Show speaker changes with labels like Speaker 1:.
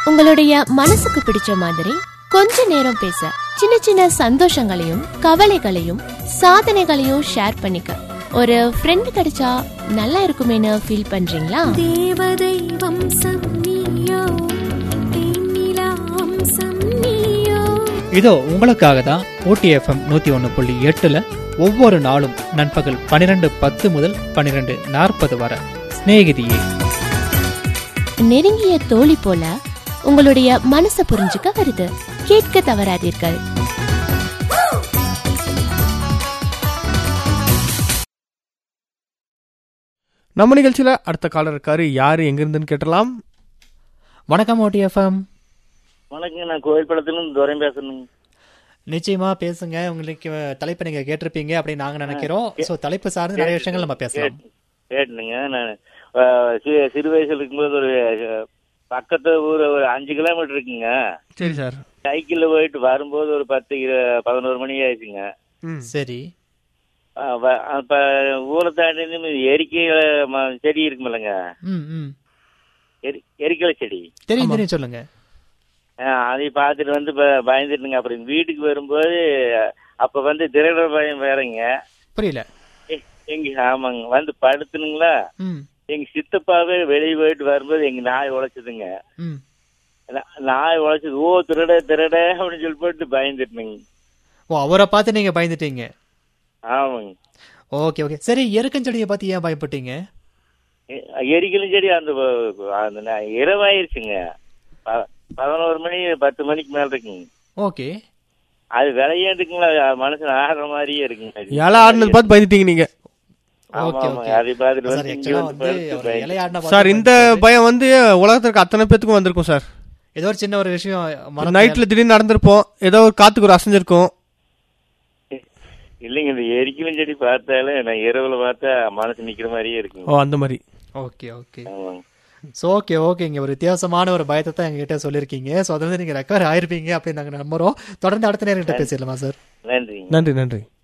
Speaker 1: உங்களுடைய மனசுக்கு பிடிச்ச மாதிரி கொஞ்ச நேரம் பேச சின்ன சின்ன சந்தோஷங்களையும் கவலைகளையும் சாதனைகளையும் ஷேர் பண்ணிக்க ஒரு ஃப்ரெண்ட் கிடைச்சா நல்லா இருக்குமேனு ஃபீல் பண்றீங்களா
Speaker 2: தேவதை வம்சம் நீயோ தேனிலா வம்சம் நீயோ
Speaker 3: இதோ உங்களுக்காக தான் ஓடிஎஃப்எம் நூற்றி ஒன்று புள்ளி எட்டில் ஒவ்வொரு நாளும் நண்பகல் பன்னிரெண்டு பத்து முதல் பன்னிரெண்டு நாற்பது வரை சிநேகிதியே
Speaker 1: நெருங்கிய தோழி போல உங்களுடைய மனசை புரிஞ்சுக்க வருது கேட்க தவறாதீர்கள்
Speaker 4: நம்ம நிகழ்ச்சியில அடுத்த காலர் இருக்காரு யாரு எங்க இருந்துன்னு கேட்டலாம்
Speaker 3: வணக்கம் ஓடிஎஃப்எம்
Speaker 5: வணக்கங்க நான் கோயில்படத்துலேருந்து துரையும் பேசணுங்க
Speaker 3: நிச்சயமா பேசுங்க உங்களுக்கு தலைப்பை நீங்க கேட்டிருப்பீங்க அப்படின்னு நாங்க நினைக்கிறோம் ஸோ தலைப்பு சார்ந்து நிறைய விஷயங்கள் நம்ம பேசலாம்
Speaker 5: கேட்டு- கேட்டுனுங்க நான் சி- சிறு வயசுல இருக்கும்போது ஒரு அஹ், பக்கத்து ஊர் ஒரு அஞ்சு கிலோமீட்டர் இருக்குங்க
Speaker 4: சரி சார்
Speaker 5: சைக்கிளில் போயிட்டு வரும்போது ஒரு பத்து இரு- பதினோரு மணி ஆயிடுச்சுங்க
Speaker 4: ம்
Speaker 3: சரி
Speaker 5: அஹ், வ- அப்ப ஊரை தாண்டி எரிக்கை ம- செடி இருக்குமில்லங்க
Speaker 3: ம் ம்
Speaker 5: எரி எரிக்கலை செடி
Speaker 3: தெரியும் தெரியும் சொல்லுங்க
Speaker 5: அஹ், அதை பார்த்துட்டு வந்து ப- பயந்துட்டுங்க அப்புறம் வீட்டுக்கு வரும்போது அப்ப வந்து திருட பயம் வேறங்க
Speaker 3: புரியல
Speaker 5: எ- எங்க ஆமாங்க வந்து படுத்துனுங்களா
Speaker 3: ம்
Speaker 5: எங்க சித்தப்பாவே வெளியே போயிட்டு வரும்போது எங்க நாய் உழைச்சதுங்க
Speaker 3: ம்
Speaker 5: நா- நாய் உழைச்சது ஓ திருட திருட அப்படின்னு சொல்லி போட்டு பயந்துட்டுனுங்க
Speaker 3: ஓ அவரை பார்த்து நீங்க பயந்துட்டீங்க
Speaker 5: ஆமாங்க
Speaker 3: ஓகே ஓகே சரி எருக்கஞ்செடியை பார்த்து ஏன் பயப்பட்டீங்க
Speaker 5: எ- எரிக்கலும் செடி அந்த வ- அந்த நா- இரவாயிருச்சுங்க ப- பதினோரு மணி பத்து மணிக்கு மேல இருக்குங்க
Speaker 3: ஓகே
Speaker 5: அது விளையாண்டுக்குங்களா மனுஷன் ஆடுற மாதிரியே இருக்குங்க அது.
Speaker 4: இலை ஆடினது பார்த்து பயந்துட்டீங்க நீங்க
Speaker 5: ஆமா,
Speaker 3: ஓகே
Speaker 5: ஆமா.
Speaker 3: ஓகே
Speaker 5: அதை பார்த்துட்டு
Speaker 3: சார்
Speaker 5: வந்து இங்க
Speaker 3: ஆக்சுவலா
Speaker 5: வந்து
Speaker 3: வந்து
Speaker 5: படுத்து
Speaker 3: அவர்
Speaker 5: பயந்து-
Speaker 3: இலையாடின
Speaker 4: சார் இந்த பயம் வந்து உலகத்திற்கு அத்தனை பேத்துக்கும் வந்திருக்கும் சார்
Speaker 3: ஏதோ ஒரு சின்ன ஒரு விஷயம் மறந்து-
Speaker 4: நைட்ல திடீர்னு நடந்திருப்போம் ஏதோ ஒரு காத்துக்கு ஒரு அசைஞ்சிருக்கும்
Speaker 5: இல்லைங்க இந்த எரிக்கலும் செடி பார்த்தாலே நான் இரவுல பார்த்தா மனசு நிக்கிற மாதிரியே இருக்குங்க
Speaker 4: ஓ அந்த மாதிரி
Speaker 3: ஓகே ஓகே
Speaker 5: ஆமாங்க
Speaker 3: ஸோ ஓகே ஓகேங்க ஒரு வித்தியாசமான ஒரு பயத்தை தான் எங்ககிட்ட சொல்லியிருக்கீங்க ஸோ அது வந்து நீங்கள் ரெக்கவர் ஆயிருப்பீங்க அப்படின்னு நாங்கள் நம்புறோம் தொடர்ந்து அடுத்த நேரம் கிட்ட பேசிடலாமா சார்
Speaker 5: நன்றிங்க
Speaker 4: நன்றி நன்றி